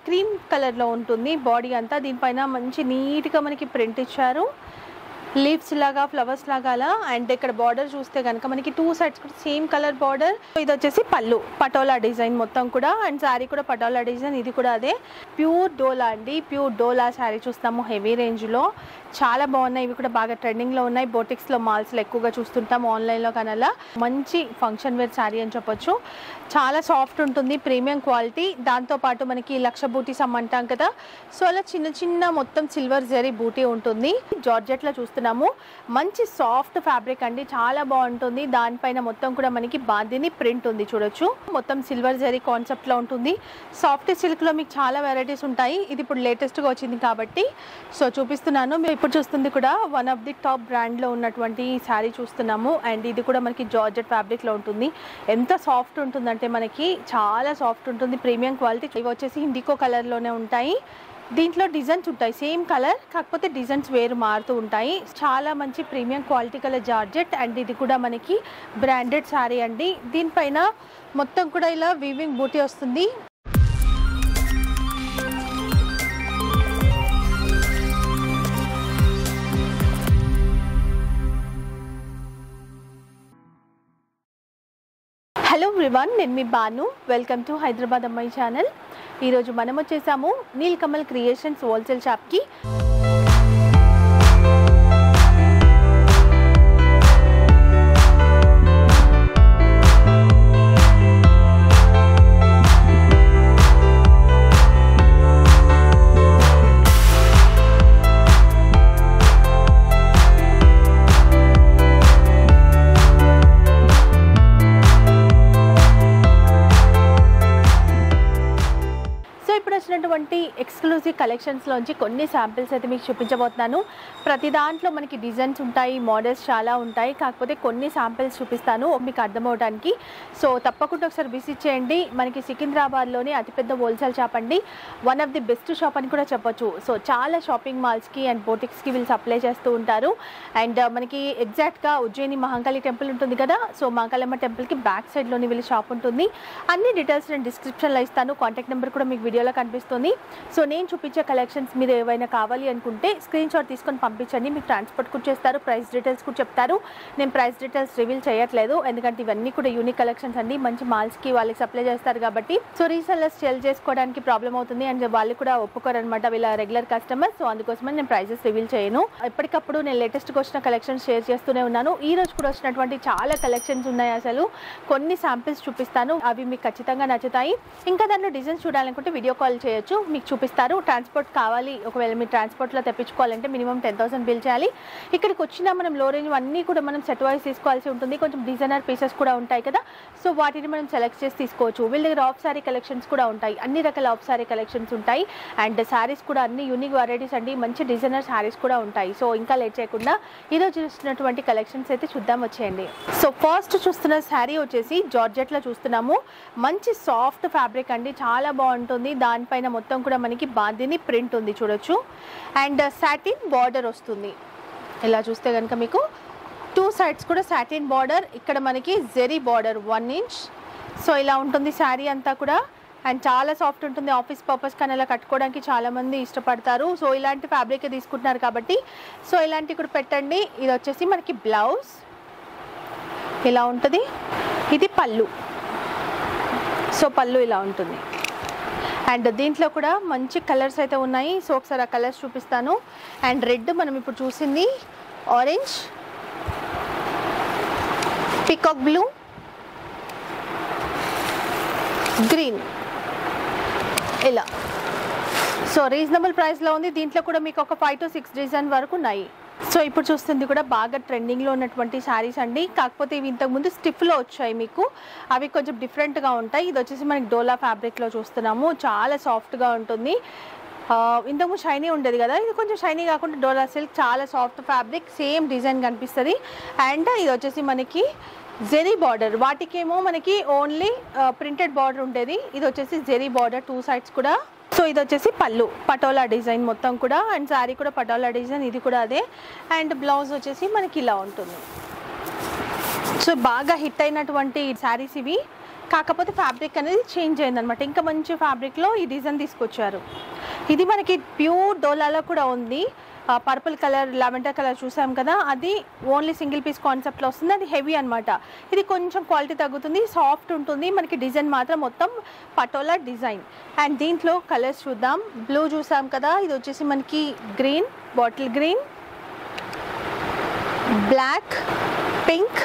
cream కలర్లో ఉంటుంది body అంతా దీనిపైన మంచి నీట్గా మనకి ప్రింట్ ఇచ్చారు లీవ్స్ లాగా ఫ్లవర్స్ లాగా అలా అండ్ ఇక్కడ బార్డర్ చూస్తే కనుక మనకి టూ సైడ్స్ కూడా సేమ్ కలర్ బార్డర్ ఇది వచ్చేసి పళ్ళు పటోలా డిజైన్ మొత్తం కూడా అండ్ శారీ కూడా పటోలా డిజైన్ ఇది కూడా అదే ప్యూర్ డోలా అండి ప్యూర్ డోలా శారీ చూస్తాము హెవీ రేంజ్లో చాలా బాగున్నాయి ఇవి కూడా బాగా ట్రెండింగ్లో ఉన్నాయి బోటిక్స్లో మాల్స్లో ఎక్కువగా చూస్తుంటాం ఆన్లైన్లో కానీ అలా మంచి ఫంక్షన్ వేర్ శారీ అని చెప్పొచ్చు చాలా సాఫ్ట్ ఉంటుంది ప్రీమియం క్వాలిటీ దాంతోపాటు మనకి లక్ష బూటీస్ అమ్మంటాం కదా సో అలా చిన్న చిన్న మొత్తం సిల్వర్ జరీ బూటీ ఉంటుంది జార్జెట్లో చూస్తున్నాము మంచి సాఫ్ట్ ఫ్యాబ్రిక్ అండి చాలా బాగుంటుంది దానిపైన మొత్తం కూడా మనకి బాందిని ప్రింట్ ఉంది చూడొచ్చు మొత్తం సిల్వర్ జరీ కాన్సెప్ట్లో ఉంటుంది సాఫ్ట్ సిల్క్లో మీకు చాలా వెరైటీస్ ఉంటాయి ఇది ఇప్పుడు లేటెస్ట్గా వచ్చింది కాబట్టి సో చూపిస్తున్నాను మీరు ఇప్పుడు చూస్తుంది కూడా వన్ ఆఫ్ ది టాప్ బ్రాండ్లో ఉన్నటువంటి శారీ చూస్తున్నాము అండ్ ఇది కూడా మనకి జార్జెట్ ఫ్యాబ్రిక్లో ఉంటుంది ఎంత సాఫ్ట్ ఉంటుందంటే మనకి చాలా సాఫ్ట్ ఉంటుంది ప్రీమియం క్వాలిటీ ఇవి వచ్చేసి ఇండికో కలర్లోనే ఉంటాయి దీంట్లో డిజైన్స్ ఉంటాయి సేమ్ కలర్ కాకపోతే డిజైన్స్ వేరు మారుతూ ఉంటాయి చాలా మంచి premium quality colour georgette and ఇది కూడా మనకి బ్రాండెడ్ శారీ అండి దీనిపైన మొత్తం కూడా ఇలా వీవింగ్ బూటీ వస్తుంది హలో ఎవ్రీవన్ నేను మీ Banu welcome to Hyderabad Ammayi channel ఈరోజు మనం వచ్చేసాము నీల్ కమల్ క్రియేషన్స్ హోల్సేల్ షాప్కి సో ఇప్పుడు వచ్చినటువంటి ఎక్స్క్లూజివ్ కలెక్షన్స్లోంచి కొన్ని శాంపిల్స్ అయితే మీకు చూపించబోతున్నాను ప్రతి దాంట్లో మనకి డిజైన్స్ ఉంటాయి మోడల్స్ చాలా ఉంటాయి కాకపోతే కొన్ని శాంపిల్స్ చూపిస్తాను మీకు అర్థమవడానికి సో తప్పకుండా ఒకసారి విజిట్ చేయండి మనకి సికింద్రాబాద్లోని అతిపెద్ద హోల్సేల్ షాప్ అండి one of the best shop అని కూడా చెప్పొచ్చు సో చాలా షాపింగ్ మాల్స్కి అండ్ బోటిక్స్కి వీళ్ళు సప్లై చేస్తూ ఉంటారు అండ్ మనకి ఎగ్జాక్ట్గా ఉజ్జయిని మహంకాళి టెంపుల్ ఉంటుంది కదా సో మహంకాళమ్మ టెంపుల్కి బ్యాక్ సైడ్లోని వీళ్ళ షాప్ ఉంటుంది అన్ని డీటెయిల్స్ నేను డిస్క్రిప్షన్లో ఇస్తాను కాంటాక్ట్ నెంబర్ కూడా మీకు వీడియోలో కనిపిస్తుంది సో నేను చూపించే కలెక్షన్స్ మీరు ఏవైనా కావాలి అనుకుంటే స్క్రీన్ షాట్ తీసుకొని పంపించండి మీకు ట్రాన్స్పోర్ట్ కూడా చేస్తారు ప్రైస్ డీటెయిల్స్ కూడా చెప్తారు నేను ప్రైస్ డీటెయిల్స్ రివీల్ చేయట్లేదు ఎందుకంటే ఇవన్నీ కూడా యూనిక్ కలెక్షన్స్ అండి మంచి మాల్స్కి వాళ్ళకి సప్లై చేస్తారు కాబట్టి సో రీసెల్లర్స్ సెల్ చేసుకోవడానికి ప్రాబ్లం అవుతుంది అండ్ వాళ్ళు కూడా ఒప్పుకోరు అనమాట వీళ్ళ రెగ్యులర్ కస్టమర్ సో అందుకోసమని నేను ప్రైజెస్ రివీల్ చేయను ఎప్పటికప్పుడు నేను లేటెస్ట్గా వచ్చిన కలెక్షన్స్ షేర్ చేస్తూనే ఉన్నాను ఈ రోజు కూడా వచ్చినటువంటి చాలా కలెక్షన్స్ ఉన్నాయి అసలు కొన్ని శాంపిల్స్ చూపిస్తాను అవి మీకు ఖచ్చితంగా నచ్చుతాయి ఇంకా దాంట్లో డిజైన్స్ చూడాలనుకుంటే వీడియో కాల్ చేయొచ్చు మీకు చూపిస్తారు ట్రాన్స్పోర్ట్ కావాలి ఒకవేళ మీరు ట్రాన్స్పోర్ట్లో తెప్పించుకోవాలంటే మినిమం టెన్ థౌసండ్ బిల్ చేయాలి ఇక్కడికి వచ్చినా మనం లో రేంజ్ అన్నీ కూడా మనం సెట్ వైజ్ తీసుకోవాల్సి ఉంటుంది కొంచెం డిజైనర్ పీసెస్ కూడా ఉంటాయి కదా సో వాటిని మనం సెలెక్ట్ చేసి తీసుకోవచ్చు వీళ్ళ దగ్గర ఆఫ్ సారీ కలెక్షన్స్ కూడా ఉంటాయి అన్ని రకాల ఆఫ్ సారీ కలెక్షన్స్ ఉంటాయి అండ్ శారీస్ కూడా అన్ని యూనిక్ వెరైటీస్ అండి మంచి డిజైనర్ శారీస్ కూడా ఉంటాయి సో ఇంకా లేట్ చేయకుండా ఈరోజు చూస్తున్నటువంటి కలెక్షన్స్ అయితే చూద్దాం వచ్చేయండి సో ఫస్ట్ చూస్తున్న శారీ వచ్చేసి జార్జెట్లో చూస్తున్నాము మంచి సాఫ్ట్ ఫ్యాబ్రిక్ అండి చాలా బాగుంటుంది దానిపైన మొత్తం కూడా మనకి బాందిని ప్రింట్ ఉంది చూడొచ్చు అండ్ సాటిన్ బార్డర్ వస్తుంది ఇలా చూస్తే కనుక మీకు టూ సైడ్స్ కూడా సాటిన్ బార్డర్ ఇక్కడ మనకి zari border one inch so ఇలా ఉంటుంది శారీ అంతా కూడా అండ్ చాలా సాఫ్ట్ ఉంటుంది ఆఫీస్ పర్పస్ కానీ అలా కట్టుకోవడానికి చాలామంది ఇష్టపడతారు సో ఇలాంటి ఫ్యాబ్రిక్ తీసుకుంటున్నారు కాబట్టి సో ఇలాంటి కూడా పెట్టండి ఇది వచ్చేసి మనకి బ్లౌజ్ ఇలా ఉంటుంది ఇది పళ్ళు సో పళ్ళు ఇలా ఉంటుంది అండ్ దీంట్లో కూడా మంచి కలర్స్ అయితే ఉన్నాయి సో ఒకసారి ఆ కలర్స్ చూపిస్తాను అండ్ రెడ్ మనం ఇప్పుడు చూసింది ఆరెంజ్ పికాక్ బ్లూ గ్రీన్ ఇలా సో రీజనబుల్ ప్రైస్లో ఉంది దీంట్లో కూడా మీకు ఒక ఫైవ్ టు సిక్స్ డిజైన్ వరకు ఉన్నాయి సో ఇప్పుడు చూస్తుంది కూడా బాగా ట్రెండింగ్లో ఉన్నటువంటి శారీస్ అండి కాకపోతే ఇవి ఇంతకుముందు స్టిఫ్లో వచ్చాయి మీకు అవి కొంచెం డిఫరెంట్గా ఉంటాయి ఇది వచ్చేసి మనకి డోలా ఫ్యాబ్రిక్లో చూస్తున్నాము చాలా సాఫ్ట్గా ఉంటుంది ఆ, ఇంతకు షైనీ ఉండేది కదా ఇది కొంచెం షైనీ కాకుండా డోలా సిల్క్ చాలా సాఫ్ట్ ఫ్యాబ్రిక్ సేమ్ డిజైన్ కనిపిస్తుంది అండ్ ఇది వచ్చేసి మనకి జెరీ బార్డర్ వాటికేమో మనకి ఓన్లీ ప్రింటెడ్ బార్డర్ ఉండేది ఇది వచ్చేసి జెరీ బార్డర్ టూ సైడ్స్ కూడా సో ఇది వచ్చేసి పళ్ళు పటోలా డిజైన్ మొత్తం కూడా అండ్ శారీ కూడా పటోలా డిజైన్ ఇది కూడా అదే అండ్ బ్లౌజ్ వచ్చేసి మనకి ఇలా ఉంటుంది సో బాగా హిట్ అయినటువంటి శారీస్ ఇవి కాకపోతే ఫ్యాబ్రిక్ అనేది చేంజ్ అయిందనమాట ఇంకా మంచి ఫ్యాబ్రిక్లో ఈ డిజైన్ తీసుకొచ్చారు ఇది మనకి ప్యూర్ డోలాలో కూడా ఉంది పర్పుల్ కలర్ లావెండర్ కలర్ చూసాం కదా అది ఓన్లీ సింగిల్ పీస్ కాన్సెప్ట్లో వస్తుంది అది హెవీ అనమాట ఇది కొంచెం క్వాలిటీ తగ్గుతుంది సాఫ్ట్ ఉంటుంది మనకి డిజైన్ మాత్రం మొత్తం పటోలా డిజైన్ అండ్ దీంట్లో కలర్స్ చూద్దాం బ్లూ చూసాం కదా ఇది వచ్చేసి మనకి green bottle green black pink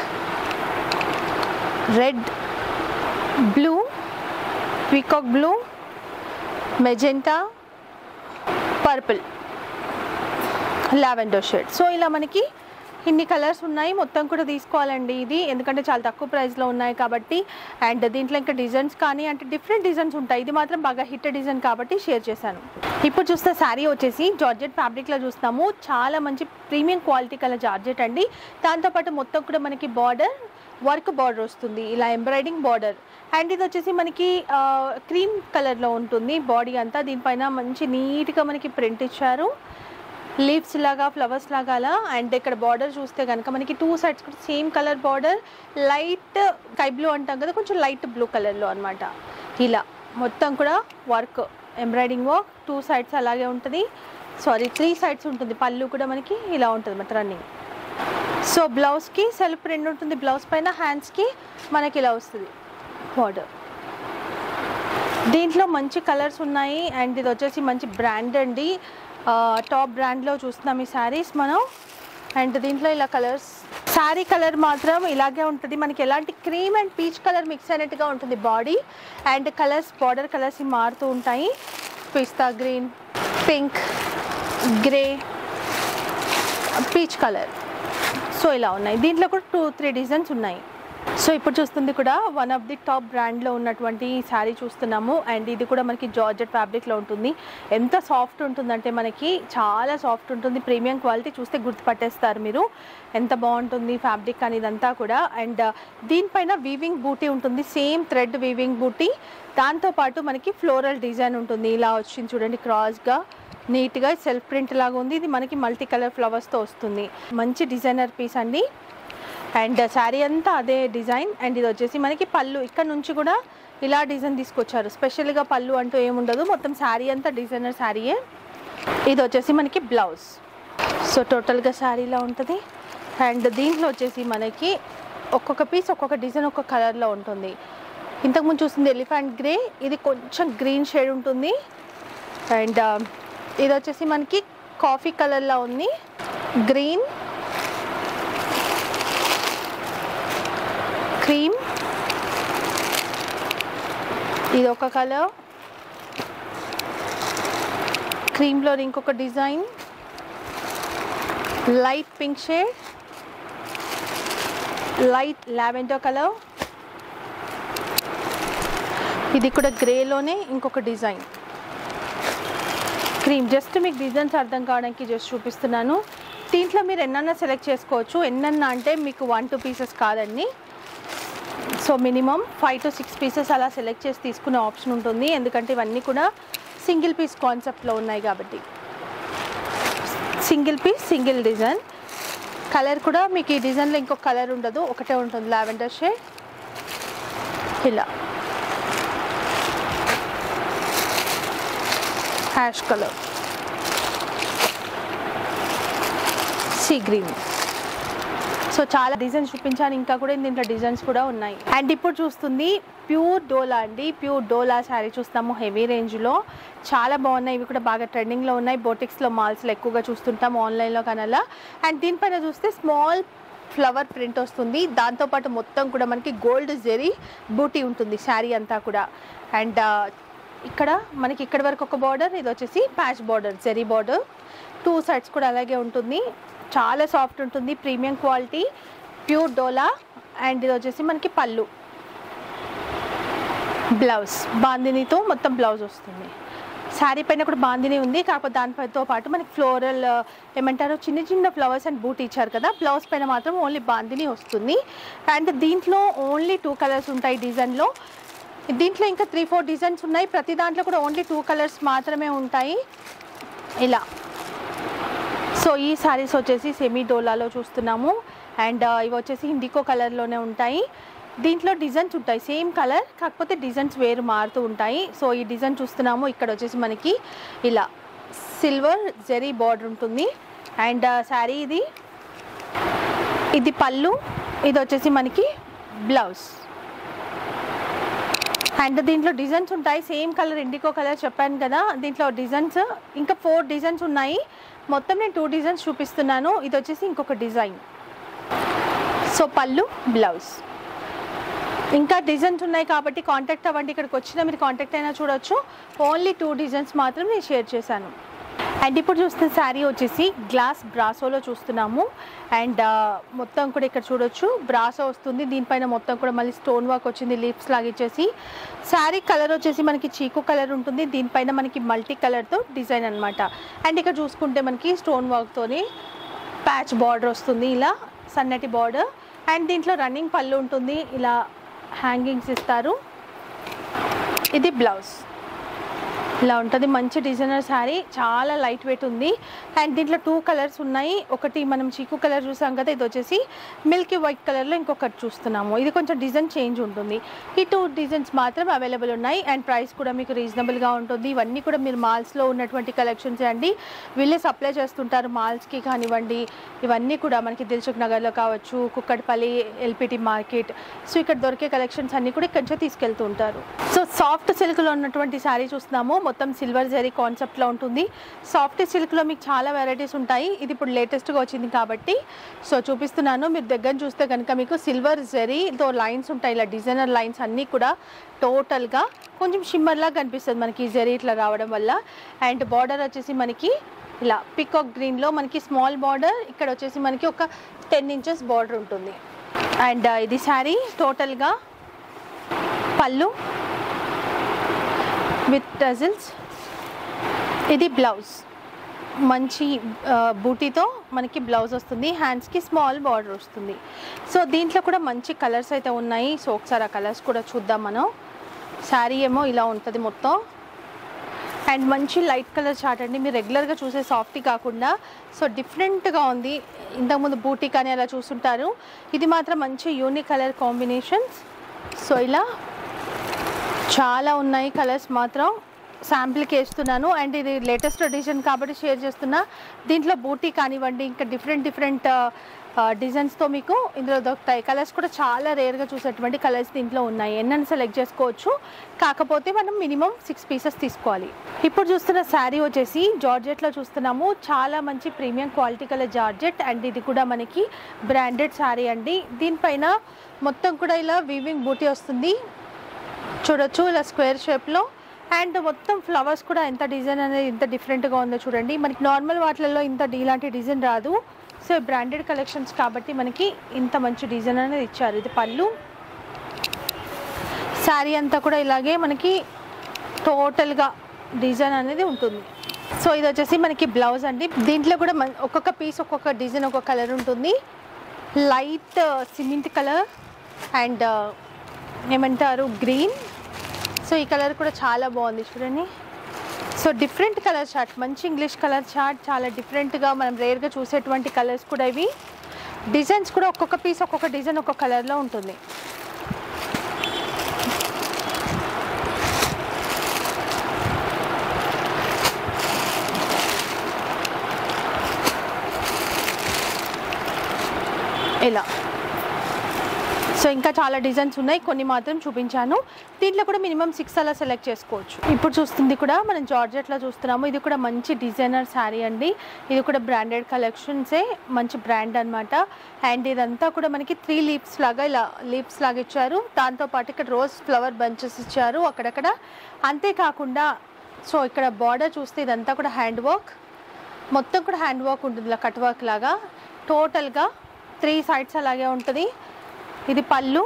red blue peacock blue magenta purple lavender shade so ఇలా మనకి ఇన్ని కలర్స్ ఉన్నాయి మొత్తం కూడా తీసుకోవాలండి ఇది ఎందుకంటే చాలా తక్కువ ప్రైస్లో ఉన్నాయి కాబట్టి అండ్ దీంట్లో ఇంకా డిజైన్స్ కానీ అంటే డిఫరెంట్ డిజైన్స్ ఉంటాయి ఇది మాత్రం బాగా హిట్ డిజైన్ కాబట్టి షేర్ చేశాను ఇప్పుడు చూస్తే శారీ వచ్చేసి జార్జెట్ ఫ్యాబ్రిక్లో చూస్తాము చాలా మంచి ప్రీమియం క్వాలిటీ కల జార్జెట్ అండి దాంతోపాటు మొత్తం కూడా మనకి బార్డర్ వర్క్ బార్డర్ వస్తుంది ఇలా ఎంబ్రాయిడింగ్ బార్డర్ అండ్ ఇది వచ్చేసి మనకి క్రీమ్ కలర్లో ఉంటుంది బాడీ అంతా దీనిపైన మంచి నీట్గా మనకి ప్రింట్ ఇచ్చారు లీవ్స్ లాగా ఫ్లవర్స్ లాగా అలా అండ్ ఇక్కడ బార్డర్ చూస్తే కనుక మనకి టూ సైడ్స్ కూడా same colour border light sky blue అంటాం కదా కొంచెం లైట్ బ్లూ కలర్లో అనమాట ఇలా మొత్తం కూడా work embroidering work two sides అలాగే ఉంటుంది సారీ త్రీ సైడ్స్ ఉంటుంది పళ్ళు కూడా మనకి ఇలా ఉంటుంది అనమాట రన్నింగ్ సో బ్లౌజ్కి సెల్ఫ్ ప్రింట్ ఉంటుంది బ్లౌజ్ పైన హ్యాండ్స్కి మనకి ఇలా వస్తుంది బార్డర్ దీంట్లో మంచి కలర్స్ ఉన్నాయి అండ్ ఇది వచ్చేసి మంచి బ్రాండ్ అండి టాప్ బ్రాండ్లో చూస్తున్నాం ఈ శారీస్ మనం అండ్ దీంట్లో ఇలా కలర్స్ శారీ కలర్ మాత్రం ఇలాగే ఉంటుంది మనకి ఎలాంటి cream and peach colour mix అయినట్టుగా ఉంటుంది body and colours border colours మారుతూ ఉంటాయి pista green pink grey peach colour so ఇలా ఉన్నాయి దీంట్లో కూడా టూ త్రీ డిజైన్స్ ఉన్నాయి సో ఇప్పుడు చూస్తుంది కూడా వన్ ఆఫ్ ది టాప్ బ్రాండ్లో ఉన్నటువంటి శారీ చూస్తున్నాము అండ్ ఇది కూడా మనకి జార్జెట్ ఫ్యాబ్రిక్లో ఉంటుంది ఎంత సాఫ్ట్ ఉంటుందంటే మనకి చాలా సాఫ్ట్ ఉంటుంది ప్రీమియం క్వాలిటీ చూస్తే గుర్తుపట్టేస్తారు మీరు ఎంత బాగుంటుంది ఫ్యాబ్రిక్ అని ఇదంతా కూడా అండ్ దీనిపైన వీవింగ్ బూటీ ఉంటుంది సేమ్ థ్రెడ్ వీవింగ్ బూటీ దాంతోపాటు మనకి ఫ్లోరల్ డిజైన్ ఉంటుంది ఇలా వచ్చింది చూడండి క్రాస్గా నీట్గా సెల్ఫ్ ప్రింట్ లాగా ఉంది ఇది మనకి మల్టీ కలర్ ఫ్లవర్స్తో వస్తుంది మంచి డిజైనర్ పీస్ అండి అండ్ శారీ అంతా అదే డిజైన్ అండ్ ఇది వచ్చేసి మనకి పళ్ళు ఇక్కడ నుంచి కూడా ఇలా డిజైన్ తీసుకొచ్చారు స్పెషల్గా పళ్ళు అంటూ ఏముండదు మొత్తం శారీ అంతా డిజైనర్ శారీయే ఇది వచ్చేసి మనకి బ్లౌజ్ సో టోటల్గా శారీలో ఉంటుంది అండ్ దీంట్లో వచ్చేసి మనకి ఒక్కొక్క పీస్ ఒక్కొక్క డిజైన్ ఒక్కొక్క కలర్లో ఉంటుంది ఇంతకుముందు చూస్తుంది ఎలిఫెంట్ గ్రే ఇది కొంచెం గ్రీన్ షేడ్ ఉంటుంది అండ్ ఇది వచ్చేసి మనకి కాఫీ కలర్లో ఉంది గ్రీన్ క్రీమ్ ఇది ఒక కలర్ క్రీమ్లో ఇంకొక design light pink shade light lavender colour ఇది కూడా గ్రేలోనే ఇంకొక డిజైన్ క్రీమ్ జస్ట్ మీకు డిజైన్స్ అర్థం కావడానికి జస్ట్ చూపిస్తున్నాను దీంట్లో మీరు ఎన్నన్నా సెలెక్ట్ చేసుకోవచ్చు ఎన్నన్నా అంటే మీకు వన్ టూ పీసెస్ కాదండి so minimum five to six pieces అలా సెలెక్ట్ చేసి తీసుకునే ఆప్షన్ ఉంటుంది ఎందుకంటే ఇవన్నీ కూడా సింగిల్ పీస్ కాన్సెప్ట్లో ఉన్నాయి కాబట్టి single piece single design colour కూడా మీకు ఈ డిజైన్లో ఇంకొక కలర్ ఉండదు ఒకటే ఉంటుంది లావెండర్ షేడ్ ఇలా ash colour sea green so చాలా డిజైన్స్ చూపించాను ఇంకా కూడా దీంట్లో డిజైన్స్ కూడా ఉన్నాయి అండ్ ఇప్పుడు చూస్తుంది ప్యూర్ డోలా అండి ప్యూర్ డోలా శారీ చూస్తాము హెవీ రేంజ్లో చాలా బాగున్నాయి ఇవి కూడా బాగా ట్రెండింగ్లో ఉన్నాయి బోటిక్స్లో మాల్స్లో ఎక్కువగా చూస్తుంటాం ఆన్లైన్లో కనలా అండ్ దీనిపైన చూస్తే స్మాల్ ఫ్లవర్ ప్రింట్ వస్తుంది దాంతోపాటు మొత్తం కూడా మనకి గోల్డ్ జెరీ బూటీ ఉంటుంది శారీ అంతా కూడా అండ్ ఇక్కడ మనకి ఇక్కడ వరకు ఒక బార్డర్ ఇది వచ్చేసి patch border zari border two sides కూడా అలాగే ఉంటుంది చాలా సాఫ్ట్ ఉంటుంది premium quality pure dola and ఇది వచ్చేసి మనకి పళ్ళు బ్లౌజ్ బాందినీతో మొత్తం బ్లౌజ్ వస్తుంది శారీ పైన కూడా బాందిని ఉంది కాకపోతే దానితో పాటు మనకి ఫ్లోరల్ ఏమంటారు చిన్న చిన్న ఫ్లవర్స్ అండ్ బూట్ ఇచ్చారు కదా బ్లౌజ్ పైన మాత్రం ఓన్లీ బాందిని వస్తుంది అండ్ దీంట్లో ఓన్లీ టూ కలర్స్ ఉంటాయి డిజైన్లో దీంట్లో ఇంకా త్రీ ఫోర్ డిజైన్స్ ఉన్నాయి ప్రతి దాంట్లో కూడా ఓన్లీ టూ కలర్స్ మాత్రమే ఉంటాయి ఇలా సో ఈ సారీస్ వచ్చేసి సెమీ డోలాలో చూస్తున్నాము అండ్ ఇవి వచ్చేసి ఇండికో కలర్లోనే ఉంటాయి దీంట్లో డిజైన్స్ ఉంటాయి సేమ్ కలర్ కాకపోతే డిజైన్స్ వేరు మారుతూ ఉంటాయి సో ఈ డిజైన్ చూస్తున్నాము ఇక్కడ వచ్చేసి మనకి ఇలా సిల్వర్ జెరీ బార్డర్ ఉంటుంది అండ్ శారీ ఇది ఇది పళ్ళు ఇది వచ్చేసి మనకి బ్లౌజ్ అండ్ దీంట్లో డిజైన్స్ ఉంటాయి సేమ్ కలర్ ఇండికో కలర్ చెప్పాను కదా దీంట్లో డిజైన్స్ ఇంకా ఫోర్ డిజైన్స్ ఉన్నాయి మొత్తం నేను టూ డిజైన్స్ చూపిస్తున్నాను ఇది వచ్చేసి ఇంకొక డిజైన్ సో పళ్ళు బ్లౌజ్ ఇంకా డిజైన్స్ ఉన్నాయి కాబట్టి కాంటాక్ట్ అవ్వండి ఇక్కడికి వచ్చినా మీరు కాంటాక్ట్ అయినా చూడొచ్చు ఓన్లీ టూ డిజైన్స్ మాత్రం నేను షేర్ చేశాను అండ్ ఇప్పుడు చూస్తున్న శారీ వచ్చేసి గ్లాస్ బ్రాసోలో చూస్తున్నాము అండ్ మొత్తం కూడా ఇక్కడ చూడొచ్చు బ్రాసో వస్తుంది దీనిపైన మొత్తం కూడా మళ్ళీ స్టోన్ వర్క్ వచ్చింది లిప్స్ లాగిచ్చేసి శారీ కలర్ వచ్చేసి మనకి చీకు కలర్ ఉంటుంది దీనిపైన మనకి మల్టీ కలర్తో డిజైన్ అనమాట అండ్ ఇక్కడ చూసుకుంటే మనకి స్టోన్ వర్క్తోని ప్యాచ్ బార్డర్ వస్తుంది ఇలా సన్నటి బార్డర్ అండ్ దీంట్లో రన్నింగ్ పళ్ళు ఉంటుంది ఇలా హ్యాంగింగ్స్ ఇస్తారు ఇది బ్లౌజ్ ఇలా ఉంటుంది మంచి డిజైనర్ శారీ చాలా లైట్ వెయిట్ ఉంది అండ్ దీంట్లో టూ కలర్స్ ఉన్నాయి ఒకటి మనం చీకు కలర్ చూసాం కదా ఇది వచ్చేసి మిల్కీ వైట్ కలర్లో ఇంకొకటి చూస్తున్నాము ఇది కొంచెం డిజైన్ చేంజ్ ఉంటుంది ఈ టూ డిజైన్స్ మాత్రం అవైలబుల్ ఉన్నాయి అండ్ ప్రైస్ కూడా మీకు రీజనబుల్గా ఉంటుంది ఇవన్నీ కూడా మీరు మాల్స్లో ఉన్నటువంటి కలెక్షన్స్ అండి వీళ్ళే సప్లై చేస్తుంటారు మాల్స్కి కానివ్వండి ఇవన్నీ కూడా మనకి దిల్సుఖ్ నగర్లో కావచ్చు కుక్కట్పల్లి ఎల్పిటి మార్కెట్ సో ఇక్కడ దొరికే కలెక్షన్స్ అన్నీ కూడా ఇక్కడి నుంచే తీసుకెళ్తూ ఉంటారు సో సాఫ్ట్ సిల్క్లో ఉన్నటువంటి శారీ చూస్తున్నాము మొత్తం సిల్వర్ జరీ కాన్సెప్ట్లో ఉంటుంది సాఫ్ట్ సిల్క్లో మీకు చాలా వెరైటీస్ ఉంటాయి ఇది ఇప్పుడు లేటెస్ట్గా వచ్చింది కాబట్టి సో చూపిస్తున్నాను మీరు దగ్గర చూస్తే కనుక మీకు సిల్వర్ జరీతో లైన్స్ ఉంటాయి ఇలా డిజైనర్ లైన్స్ అన్నీ కూడా టోటల్గా కొంచెం షిమ్మర్లా కనిపిస్తుంది మనకి ఈ జరీ ఇట్లా రావడం వల్ల అండ్ బార్డర్ వచ్చేసి మనకి ఇలా పికాక్ గ్రీన్లో మనకి స్మాల్ బార్డర్ ఇక్కడ వచ్చేసి మనకి ఒక టెన్ ఇంచెస్ బార్డర్ ఉంటుంది అండ్ ఇది శారీ టోటల్గా పళ్ళు విత్ టజిల్స్ ఇది బ్లౌజ్ మంచి ఆ, బూటీతో మనకి బ్లౌజ్ వస్తుంది హ్యాండ్స్కి స్మాల్ బార్డర్ వస్తుంది సో దీంట్లో కూడా మంచి కలర్స్ అయితే ఉన్నాయి సో ఒకసారి ఆ కలర్స్ కూడా చూద్దాం మనం శారీ ఏమో ఇలా ఉంటుంది మొత్తం అండ్ మంచి లైట్ కలర్ చార్ట్ అండి మీరు రెగ్యులర్గా చూసే సాఫ్టీ కాకుండా సో డిఫరెంట్గా ఉంది ఇంతకుముందు బూటీ కానీ అలా చూస్తుంటారు ఇది మాత్రం మంచి యూనిక్ కలర్ కాంబినేషన్స్ సో ఇలా చాలా ఉన్నాయి కలర్స్ మాత్రం శాంపిల్కి వేస్తున్నాను అండ్ ఇది లేటెస్ట్ ఎడిషన్ కాబట్టి షేర్ చేస్తున్నా దీంట్లో బూటీ కానివ్వండి ఇంకా డిఫరెంట్ డిఫరెంట్ డిజైన్స్తో మీకు ఇందులో దొరుకుతాయి కలర్స్ కూడా చాలా రేర్గా చూసేటువంటి కలర్స్ దీంట్లో ఉన్నాయి ఎన్నని సెలెక్ట్ చేసుకోవచ్చు కాకపోతే మనం మినిమం సిక్స్ పీసెస్ తీసుకోవాలి ఇప్పుడు చూస్తున్న శారీ వచ్చేసి జార్జెట్లో చూస్తున్నాము చాలా మంచి ప్రీమియం క్వాలిటీ కల జార్జెట్ అండ్ ఇది కూడా మనకి బ్రాండెడ్ శారీ అండి దీనిపైన మొత్తం కూడా ఇలా వీవింగ్ బూటీ వస్తుంది చూడొచ్చు ఇలా స్క్వేర్ షేప్లో అండ్ మొత్తం ఫ్లవర్స్ కూడా ఎంత డిజైన్ అనేది ఇంత డిఫరెంట్గా ఉందో చూడండి మనకి నార్మల్ వాటిలలో ఇంత ఇలాంటి డిజైన్ రాదు సో బ్రాండెడ్ కలెక్షన్స్ కాబట్టి మనకి ఇంత మంచి డిజైన్ అనేది ఇచ్చారు ఇది పళ్ళు శారీ అంతా కూడా ఇలాగే మనకి టోటల్గా డిజైన్ అనేది ఉంటుంది సో ఇది వచ్చేసి మనకి బ్లౌజ్ అండి దీంట్లో కూడా మన ఒక్కొక్క పీస్ ఒక్కొక్క డిజైన్ ఒక్కొక్క కలర్ ఉంటుంది లైట్ సిమెంట్ కలర్ అండ్ ఏమంటారు గ్రీన్ సో ఈ కలర్ కూడా చాలా బాగుంది చూడండి సో డిఫరెంట్ కలర్ చార్ట్ మంచి ఇంగ్లీష్ కలర్ చార్ట్ చాలా డిఫరెంట్గా మనం రేర్గా చూసేటువంటి కలర్స్ కూడా ఇవి డిజైన్స్ కూడా ఒక్కొక్క పీస్ ఒక్కొక్క డిజైన్ ఒక్కొక్క కలర్లో ఉంటుంది ఇలా సో ఇంకా చాలా డిజైన్స్ ఉన్నాయి కొన్ని మాత్రం చూపించాను దీంట్లో కూడా మినిమం సిక్స్ అలా సెలెక్ట్ చేసుకోవచ్చు ఇప్పుడు చూస్తుంది కూడా మనం జార్జెట్లో చూస్తున్నాము ఇది కూడా మంచి డిజైనర్ శారీ అండి ఇది కూడా బ్రాండెడ్ కలెక్షన్సే మంచి బ్రాండ్ అన్నమాట అండ్ ఇదంతా కూడా మనకి త్రీ లీవ్స్ లాగా ఇలా లీవ్స్ లాగా ఇచ్చారు దాంతోపాటు ఇక్కడ రోజ్ ఫ్లవర్ బంచెస్ ఇచ్చారు అక్కడక్కడ అంతేకాకుండా సో ఇక్కడ బార్డర్ చూస్తే ఇదంతా కూడా హ్యాండ్ వర్క్ మొత్తం కూడా హ్యాండ్ వర్క్ ఉంటుంది ఇలా కట్ వర్క్ లాగా టోటల్గా త్రీ సైడ్స్ అలాగే ఉంటుంది ఇది పళ్ళు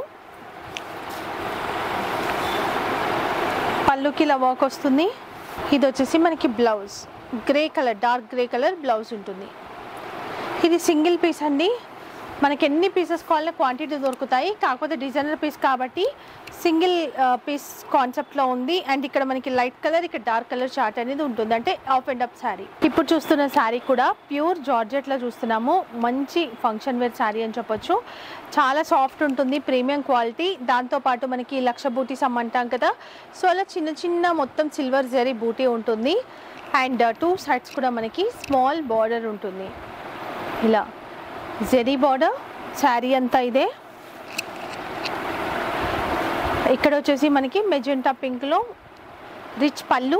పళ్ళుకి ఇలా వర్క్ వస్తుంది ఇది వచ్చేసి మనకి blouse grey colour dark grey colour blouse ఉంటుంది ఇది సింగిల్ పీస్ అండి మనకి ఎన్ని పీసెస్ కావాలో క్వాంటిటీ దొరుకుతాయి కాకపోతే డిజైనర్ పీస్ కాబట్టి సింగిల్ పీస్ కాన్సెప్ట్లో ఉంది అండ్ ఇక్కడ మనకి లైట్ కలర్ ఇక్కడ డార్క్ కలర్ చార్ట్ అనేది ఉంటుంది అంటే ఆఫ్ అండ్ అప్ శారీ ఇప్పుడు చూస్తున్న శారీ కూడా ప్యూర్ జార్జెట్లో చూస్తున్నాము మంచి ఫంక్షన్ వేర్ శారీ అని చెప్పొచ్చు చాలా సాఫ్ట్ ఉంటుంది ప్రీమియం క్వాలిటీ దాంతోపాటు మనకి లక్ష బూటీస్ అమ్మంటాం కదా సో అలా చిన్న చిన్న మొత్తం సిల్వర్ జరీ బూటీ ఉంటుంది అండ్ టూ సైడ్స్ కూడా మనకి స్మాల్ బార్డర్ ఉంటుంది ఇలా జెరీ బార్డర్ శారీ అంతా ఇదే ఇక్కడ వచ్చేసి మనకి మెజెంటా పింక్లో రిచ్ పళ్ళు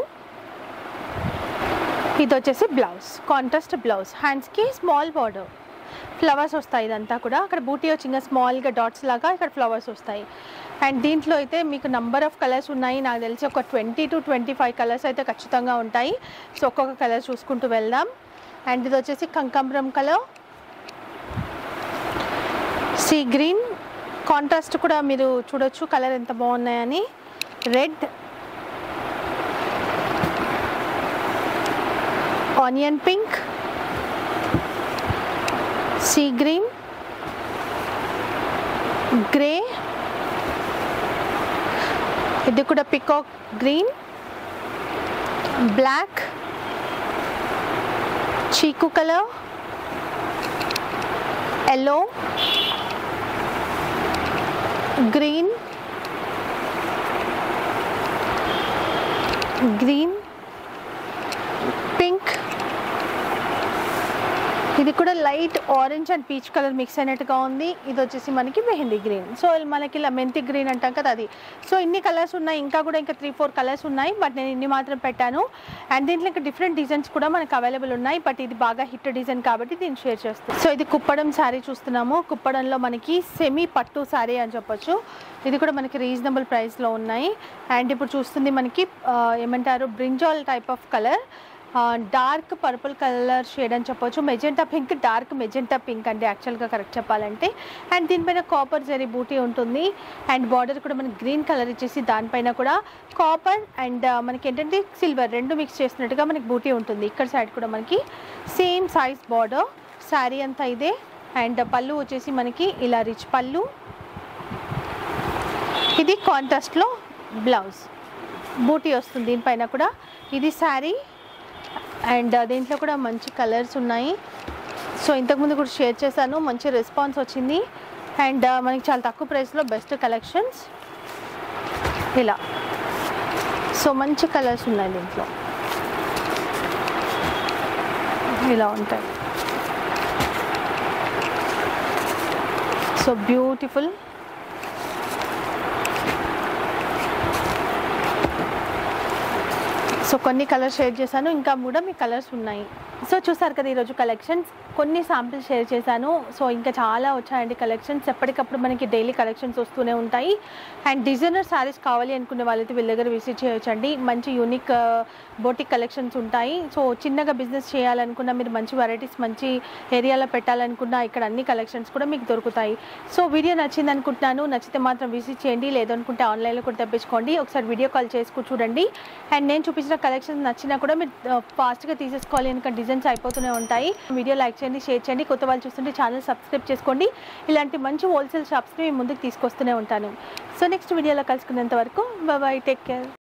ఇది వచ్చేసి బ్లౌజ్ కాంట్రాస్ట్ బ్లౌజ్ హ్యాండ్స్కి స్మాల్ బార్డర్ ఫ్లవర్స్ వస్తాయి ఇదంతా కూడా అక్కడ బూటీ వచ్చి ఇంకా స్మాల్గా డాట్స్ లాగా ఇక్కడ ఫ్లవర్స్ వస్తాయి అండ్ దీంట్లో అయితే మీకు నంబర్ ఆఫ్ కలర్స్ ఉన్నాయి నాకు తెలిసి ఒక twenty two twenty five colours అయితే ఖచ్చితంగా ఉంటాయి సో ఒక్కొక్క కలర్ చూసుకుంటూ వెళ్దాం అండ్ ఇది వచ్చేసి కంకమ్రం కలర్ సీ గ్రీన్ కాంట్రాస్ట్ కూడా మీరు చూడొచ్చు కలర్ ఎంత బాగున్నాయని red onion pink sea green grey ఇది కూడా పికాక్ గ్రీన్ బ్లాక్ చీకు colour yellow green green pink ఇది కూడా light orange and peach colour mix అయినట్టుగా ఉంది ఇది వచ్చేసి మనకి మెహందీ గ్రీన్ సో మనకి ఇలా మెంతి గ్రీన్ అంటాం కదా అది సో ఇన్ని కలర్స్ ఉన్నాయి ఇంకా కూడా ఇంకా త్రీ ఫోర్ కలర్స్ ఉన్నాయి బట్ నేను ఇన్ని మాత్రం పెట్టాను అండ్ దీంట్లో ఇంకా డిఫరెంట్ డిజైన్స్ కూడా మనకు అవైలబుల్ ఉన్నాయి బట్ ఇది బాగా హిట్ డిజైన్ కాబట్టి దీన్ని షేర్ చేస్తాను సో ఇది కుప్పడం శారీ చూస్తున్నాము కుప్పడంలో మనకి సెమీ పట్టు శారీ అని చెప్పొచ్చు ఇది కూడా మనకి రీజనబుల్ ప్రైస్లో ఉన్నాయి అండ్ ఇప్పుడు చూస్తుంది మనకి ఆ, ఏమంటారు brinjal type of colour dark purple colour shade అని చెప్పొచ్చు magenta pink dark magenta pink అంటే యాక్చువల్గా కరెక్ట్ చెప్పాలంటే అండ్ దీనిపైన కాపర్ జరీ బూటీ ఉంటుంది అండ్ బార్డర్ కూడా మనకి గ్రీన్ కలర్ ఇచ్చేసి దానిపైన కూడా కాపర్ అండ్ మనకి ఏంటంటే సిల్వర్ రెండు మిక్స్ చేసినట్టుగా మనకి బూటీ ఉంటుంది ఇక్కడ సైడ్ కూడా మనకి సేమ్ సైజ్ బార్డర్ శారీ అంతా ఇదే అండ్ పళ్ళు వచ్చేసి మనకి ఇలా రిచ్ పళ్ళు ఇది కాంట్రాస్ట్లో బ్లౌజ్ బూటీ వస్తుంది దీనిపైన కూడా ఇది శారీ అండ్ దీంట్లో కూడా మంచి కలర్స్ ఉన్నాయి సో ఇంతకుముందు కూడా షేర్ చేశాను మంచి రెస్పాన్స్ వచ్చింది అండ్ మనకి చాలా తక్కువ ప్రైస్లో బెస్ట్ కలెక్షన్స్ ఇలా సో మంచి కలర్స్ ఉన్నాయి దీంట్లో ఇలా ఉంటాయి సో బ్యూటిఫుల్ సో కొన్ని కలర్స్ షేర్ చేశాను ఇంకా కూడా మీ కలర్స్ ఉన్నాయి సో చూసారు కదా ఈరోజు కలెక్షన్స్ కొన్ని శాంపిల్స్ షేర్ చేశాను సో ఇంకా చాలా వచ్చాయండి కలెక్షన్స్ ఎప్పటికప్పుడు మనకి డైలీ కలెక్షన్స్ వస్తూనే ఉంటాయి అండ్ డిజైనర్ శారీస్ కావాలి అనుకునే వాళ్ళైతే వీళ్ళ దగ్గర విజిట్ చేయొచ్చండి మంచి యూనిక్ బోటిక్ కలెక్షన్స్ ఉంటాయి సో చిన్నగా బిజినెస్ చేయాలనుకున్నా మీరు మంచి వెరైటీస్ మంచి ఏరియాలో పెట్టాలనుకున్నా ఇక్కడ అన్ని కలెక్షన్స్ కూడా మీకు దొరుకుతాయి సో వీడియో నచ్చింది అనుకుంటున్నాను నచ్చితే మాత్రం విజిట్ చేయండి లేదనుకుంటే ఆన్లైన్లో కూడా తెప్పించుకోండి ఒకసారి వీడియో కాల్ చేసుకు చూడండి అండ్ నేను చూపించిన కలెక్షన్స్ నచ్చినా కూడా మీరు ఫాస్ట్గా తీసేసుకోవాలి ఎందుకంటే డిజైన్స్ అయిపోతూనే ఉంటాయి వీడియో లైక్ చేయండి షేర్ చేయండి కొత్త వాళ్ళు చూస్తుంటే ఛానల్ సబ్స్క్రైబ్ చేసుకోండి ఇలాంటి మంచి హోల్సేల్ షాప్స్ని మీ ముందుకు తీసుకొస్తూనే ఉంటాను సో నెక్స్ట్ వీడియోలో కలుసుకునేంత వరకు బాయ్ టేక్ కేర్